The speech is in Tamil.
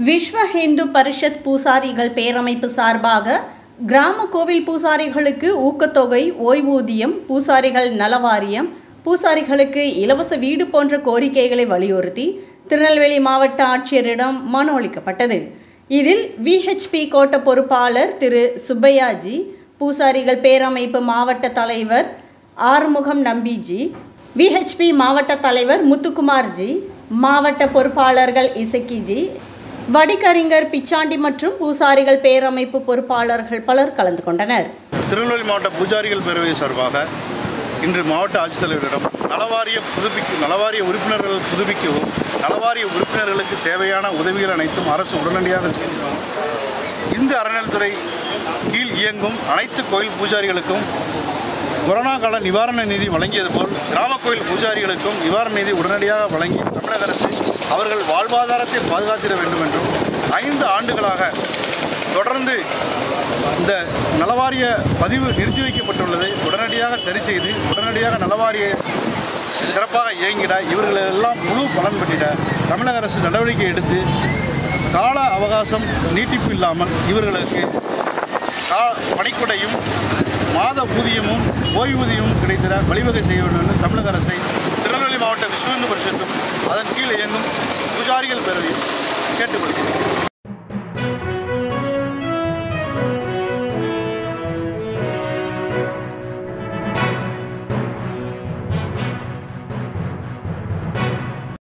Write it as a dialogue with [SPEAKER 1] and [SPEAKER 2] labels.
[SPEAKER 1] விஸ்வ ஹிந்து பரிஷத் பூசாரிகள் பேரமைப்பு சார்பாக கிராம கோவில் பூசாரிகளுக்கு ஊக்கத்தொகை ஓய்வூதியம் பூசாரிகள் நலவாரியம் பூசாரிகளுக்கு இலவச வீடு போன்ற கோரிக்கைகளை வலியுறுத்தி திருநெல்வேலி மாவட்ட ஆட்சியரிடம் மனு அளிக்கப்பட்டது இதில் விஹெச்பி கோட்ட பொறுப்பாளர் திரு சுப்பையாஜி பூசாரிகள் பேரமைப்பு மாவட்ட தலைவர் ஆறுமுகம் நம்பிஜி விஹெச்பி மாவட்ட தலைவர் முத்துக்குமார்ஜி மாவட்ட பொறுப்பாளர்கள் இசக்கிஜி வடிகறிஞர் பிச்சாண்டி மற்றும் பூசாரிகள் பேரமைப்பு பொறுப்பாளர்கள் பலர் கலந்து கொண்டனர்
[SPEAKER 2] திருநெல்வேலி மாவட்ட பூஜாரிகள் பேரவை சார்பாக இன்று மாவட்ட ஆட்சித்தலைவரிடம் நலவாரிய புதுப்பிக்க நலவாரிய உறுப்பினர்கள் புதுப்பிக்கவும் நலவாரிய உறுப்பினர்களுக்கு தேவையான உதவிகள் அனைத்தும் அரசு உடனடியாக செய்திடும் இந்து அறநிலைத்துறை கீழ் இயங்கும் அனைத்து கோயில் பூஜாரிகளுக்கும் கொரோனா கால நிவாரண நிதி வழங்கியது போல் கிராம கோயில் பூஜாரிகளுக்கும் நிவாரண நிதி உடனடியாக வழங்கி தமிழக அரசு அவர்கள் வாழ்வாதாரத்தை பாதுகாத்திட வேண்டும் என்றும் ஐந்து ஆண்டுகளாக தொடர்ந்து இந்த நலவாரிய பதிவு நிறுத்தி வைக்கப்பட்டுள்ளதை உடனடியாக சரி செய்து உடனடியாக நலவாரிய சிறப்பாக இயங்கிட இவர்கள் எல்லாம் முழு பலன் பெற்றிட தமிழக அரசு நடவடிக்கை எடுத்து கால அவகாசம் நீட்டிப்பு இல்லாமல் இவர்களுக்கு கா பணிக்குடையும் மாத ஊதியமும் ஓய்வூதியமும் கிடைத்திட வழிவகை செய்ய வேண்டும் என்று தமிழக அரசை திருநெல்வேலி மாவட்ட விஸ்வ இந்து பரிஷத்தும் அதன் கீழ் இயங்கும் பூஜாரிகள் பேரவையும் கேட்டுக்கொள்கிறேன்